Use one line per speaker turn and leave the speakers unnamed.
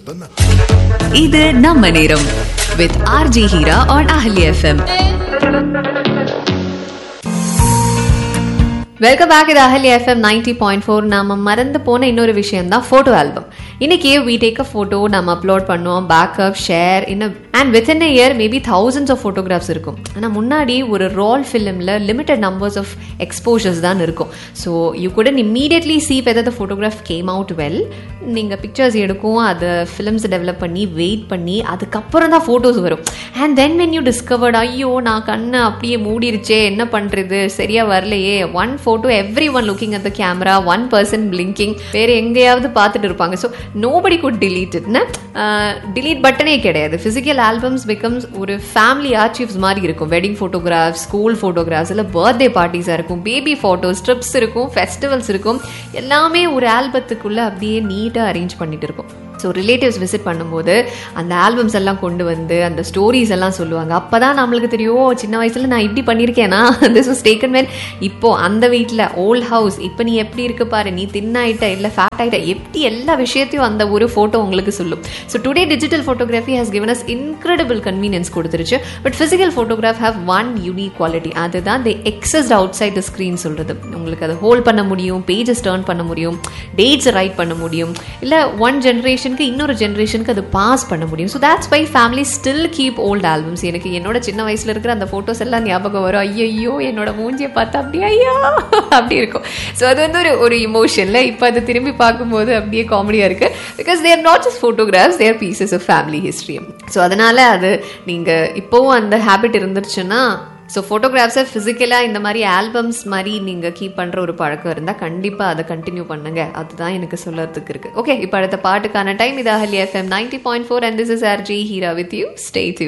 சொன்னா
இது நம்ம நேரம் with RJ Heera on Ahali FM
welcome back இது Ahali FM ninety point four நாம மறந்து போன இன்னொரு விஷயம் தான் ஃபோட்டோ ஆல்பம் இன்னைக்கு we take a ஃபோட்டோ நம்ம அப்லோட் பண்ணுவோம் பேக்கப் ஷேர் இன்னும் and with in year maybe thousands of photographs இருக்கும் ஆனால் முன்னாடி ஒரு ரோல் ஃபிலிமில் லிமிட்டட் நம்பர்ஸ் ஆஃப் எக்ஸ்போஷர்ஸ் தான் இருக்கும் so you couldn't immediately see whether the photograph came out well நீங்கள் பிக்சர்ஸ் எடுக்கும் அதை ஃபிலிம்ஸ் டெவலப் பண்ணி வெயிட் பண்ணி அதுக்கப்புறம் தான் ஃபோட்டோஸ் வரும் and then when you discovered ஐயோ நான் கண்ணை அப்படியே மூடிருச்சே என்ன பண்ணுறது சரியா வரலையே one photo every one looking at the camera one person blinking வேறு எங்கேயாவது பார்த்துட்டு இருப்பாங்க ஸோ நோபடி குட் டிலீட் இட்னு டிலீட் பட்டனே கிடையாது ஃபிசிக்கல் ஆல்பம்ஸ் பிகம்ஸ் ஒரு ஃபேமிலி ஆர்ச்சிவ்ஸ் மாதிரி இருக்கும் வெட்டிங் ஃபோட்டோகிராஃப்ஸ் ஸ்கூல் ஃபோட்டோகிராஃப்ஸ் இல்லை பர்த்டே பார்ட்டிஸாக இருக்கும் பேபி ஃபோட்டோஸ் ட்ரிப்ஸ் இருக்கும் ஃபெஸ்டிவல்ஸ் இருக்கும் எல்லாமே ஒரு ஆல்பத்துக்குள்ளே அப்படியே நீட்டாக அரேஞ்ச் பண்ணிட்டு இருக்கும் ஸோ ரிலேட்டிவ்ஸ் விசிட் பண்ணும்போது அந்த ஆல்பம்ஸ் எல்லாம் கொண்டு வந்து அந்த ஸ்டோரிஸ் எல்லாம் சொல்லுவாங்க அப்போ தான் நம்மளுக்கு தெரியும் "ஓ, சின்ன வயசில் நான் இப்படி பண்ணியிருக்கேனா திஸ் வாஸ் டேக்கன் வென் இப்போ அந்த வீட்டில் ஓல்ட் ஹவுஸ் இப்போ நீ எப்படி இருக்கு பாரு நீ தின்னாயிட்ட இல்லை ஃபேட் ஆகிட்ட எப்படி எல்லா விஷயத்தையும் அந்த ஒரு ஃபோட்டோ உங்களுக்கு சொல்லும் so today digital photography has given us incredible convenience கொடுத்துருச்சு but physical photograph have one unique quality அதுதான் தி எக்ஸஸ்ட் அவுட் சைட் த ஸ்க்ரீன் சொல்கிறது உங்களுக்கு அதை ஹோல்ட் பண்ண முடியும் பேஜஸ் டேர்ன் பண்ண முடியும் டேட்ஸ் ரைட் பண்ண முடியும் இல்லை ஒன் ஜென்ரேஷனுக்கு இன்னொரு ஜென்ரேஷனுக்கு அது பாஸ் பண்ண முடியும் so that's why family still keep old albums எனக்கு என்னோட சின்ன வயசுல இருக்கிற அந்த ஃபோட்டோஸ் எல்லாம் ஞாபகம் வரும் ஐயோ என்னோட மூஞ்சியை பார்த்தா அப்படியே ஐயோ அப்படி இருக்கும் ஸோ அது வந்து ஒரு ஒரு இமோஷனில் இப்போ அதை திரும்பி பார்க்கும்போது அப்படியே காமெடியாக இருக்கு because they're not just photographs they're pieces of family history so அதனால அது நீங்கள் இப்போவும் அந்த ஹேபிட் இருந்துருச்சுன்னா ஸோ ஃபோட்டோகிராஃப்ஸை ஃபிசிக்கலாக இந்த மாதிரி ஆல்பம்ஸ் மாதிரி நீங்கள் கீப் பண்ணுற ஒரு பழக்கம் இருந்தால் கண்டிப்பாக அதை கண்டினியூ பண்ணுங்க அதுதான் எனக்கு சொல்லறதுக்கு இருக்கு ஓகே இப்போ அடுத்த பாட்டுக்கான டைம் இது Ahalya FM ninety point four and this is R J Heera with you stay